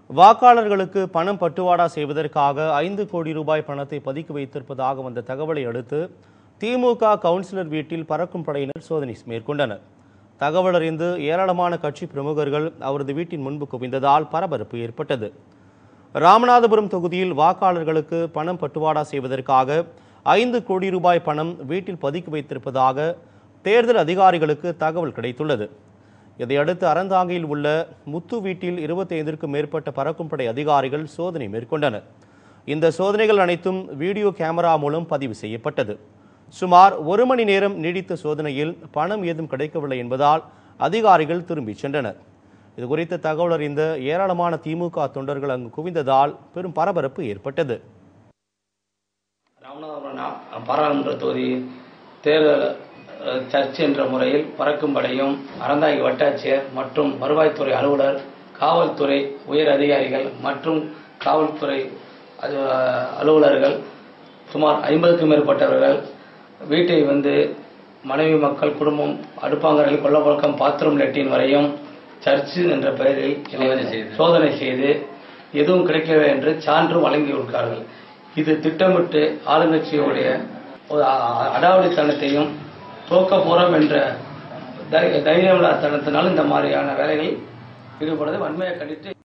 வாக்காளர்களுக்கு பணம் பட்டுவாடா செய்வதற்காக ஐந்து கோடி ரூபாய் பணத்தை பதுக்கி வைத்திருப்பதாக வந்த தகவலை அடுத்து திமுக கவுன்சிலர் வீட்டில் பறக்கும் படையினர் சோதனை மேற்கொண்டனர் தகவல் அறிந்து ஏராளமான கட்சி பிரமுகர்கள் அவரது வீட்டின் முன்பு குவிந்ததால் பரபரப்பு ஏற்பட்டது ராமநாதபுரம் தொகுதியில் வாக்காளர்களுக்கு பணம் பட்டுவாடா செய்வதற்காக ஐந்து கோடி ரூபாய் பணம் வீட்டில் பதுக்கி வைத்திருப்பதாக தேர்தல் அதிகாரிகளுக்கு தகவல் கிடைத்துள்ளது இதையடுத்து அறந்தாங்கியில் உள்ள முத்து வீட்டில் இருபத்தைந்திற்கும் மேற்பட்ட பறக்கும் படை அதிகாரிகள் சோதனை மேற்கொண்டனர் இந்த சோதனைகள் அனைத்தும் வீடியோ கேமரா மூலம் பதிவு செய்யப்பட்டது சுமார் ஒரு மணி நேரம் நீடித்த சோதனையில் பணம் ஏதும் கிடைக்கவில்லை என்பதால் அதிகாரிகள் திரும்பிச் சென்றனர் இது குறித்த தகவல் அறிந்த ஏராளமான திமுக தொண்டர்கள் அங்கு குவிந்ததால் பெரும் பரபரப்பு ஏற்பட்டது ராமநாதபுரம் நா- பாராளுமன்ற தொகுதி தேர்தல் அஹ், சர்ச் என்ற முறையில் பறக்கும் படையும் அறந்தாங்கி வட்டாட்சியர் மற்றும் வருவாய்த்துறை அலுவலர் காவல்துறை உயர் அதிகாரிகள் மற்றும் காவல்துறை அது- அலுவலர்கள் சுமார் ஐம்பதுக்கும் மேற்பட்டவர்கள் வீட்டை வந்து மனைவி மக்கள் குடும்பம் அடுப்பாங்கரையில் கொல்லப்பழக்கம் பாத்ரூம் லெட்டின் வரையும் சர்ச்சு என்ற பெயரில் சோதனை செய்து எதுவும் கிடைக்கவில்லை என்று சான்று வழங்கியிருக்கிறார்கள் இது திட்டமிட்டு ஆளுங்கட்சியுடைய ஒரு அ- அடாவடித்தனத்தையும் தோக்க போறோம் என்ற தை- தைரியமில்லாதனத்தினால் இந்த மாதிரியான வேலைகளில் ஈடுபடுவதை வன்மையை கண்டித்து